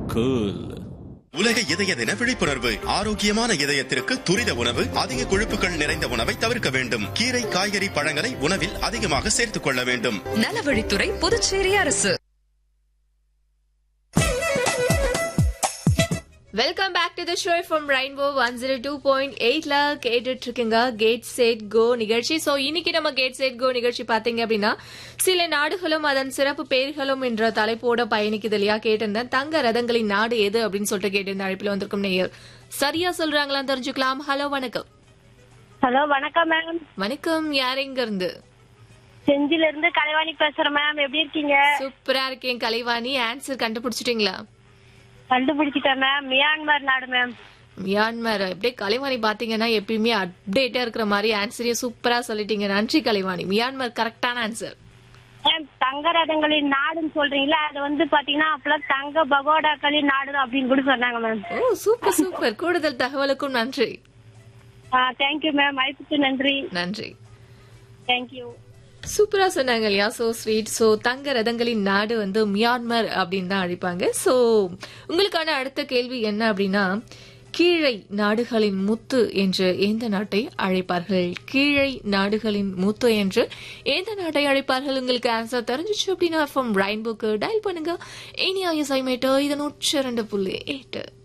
cool உலக இதய தின விழிப்புணர்வு ஆரோக்கியமான இதயத்திற்கு துரித உணவு அதிக கொழுப்புகள் நிறைந்த உணவை தவிர்க்க வேண்டும் கீரை காய்கறி பழங்களை உணவில் அதிகமாக சேர்த்துக் கொள்ள வேண்டும் நலவழித்துறை புதுச்சேரி அரசு welcome back to the show from rainbow one zero two point எயிட்ல கேட்டுட்டு இருக்கீங்க கேட் செட் கோ நிகழ்ச்சி ஸோ இன்னைக்கு நம்ம கேட் செட் கோ நிகழ்ச்சி பார்த்தீங்க அப்படின்னா சில நாடுகளும் அதன் சிறப்பு பெயர்களும் என்ற தலைப்போட பயணிக்குது இல்லையா கேட்டிருந்தேன் தங்க ரதங்களின் நாடு எது அப்படின்னு சொல்லிட்டு கேட்டிருந்த அழைப்பில் வந்திருக்கும் நேயர் சரியா சொல்றாங்களா தெரிஞ்சுக்கலாம் ஹலோ வணக்கம் ஹலோ வணக்கம் மேம் வணக்கம் யார் எங்க இருந்து செஞ்சில இருந்து கலைவாணி பேசுறேன் மேம் எப்படி இருக்கீங்க சூப்பரா இருக்கேன் கலைவாணி ஆன்சர் கண்டுபிடிச்சிட்டீங்களா கண்டுபிடிச்சிட்டேன் மேம் மியான்மர் நாடு மேம் மியான்மர் அப்படியே கலைவாணி பாத்தீங்கன்னா எப்பயுமே அப்டேட்டா இருக்கிற மாதிரி ஆன்சரையும் சூப்பரா சொல்லிட்டீங்க நன்றி கலைவாணி மியான்மர் கரெக்டான ஆன்சர் மேம் தங்க ரதங்களின் நாடுன்னு சொல்றீங்களா அது வந்து பாத்தீங்கன்னா அப்பெல்லாம் தங்க பகோடாக்களின் நாடு அப்படின்னு கூட சொன்னாங்க மேம் ஓ சூப்பர் சூப்பர் கூடுதல் தகவலுக்கும் நன்றி தேங்க்யூ மேம் வாய்ப்புக்கு நன்றி நன்றி தேங்க்யூ சூப்பரா சொன்னாங்க இல்லையா சோ ஸ்வீட் சோ தங்க ரதங்களின் நாடு வந்து மியான்மர் அப்படின்னு தான் அழைப்பாங்க சோ உங்களுக்கான அடுத்த கேள்வி என்ன அப்படின்னா கீழை நாடுகளின் முத்து என்று எந்த நாட்டை அழைப்பார்கள் கீழை நாடுகளின் முத்து என்று எந்த நாட்டை அழைப்பார்கள் உங்களுக்கு ஆன்சர் தெரிஞ்சிச்சு அப்படின்னா ஃப்ரம் ரெயின்போக்கு டயல் பண்ணுங்க இனி ஐஎஸ்ஐ மேட்டோ இது நூற்றி ரெண்டு புள்ளி எட்டு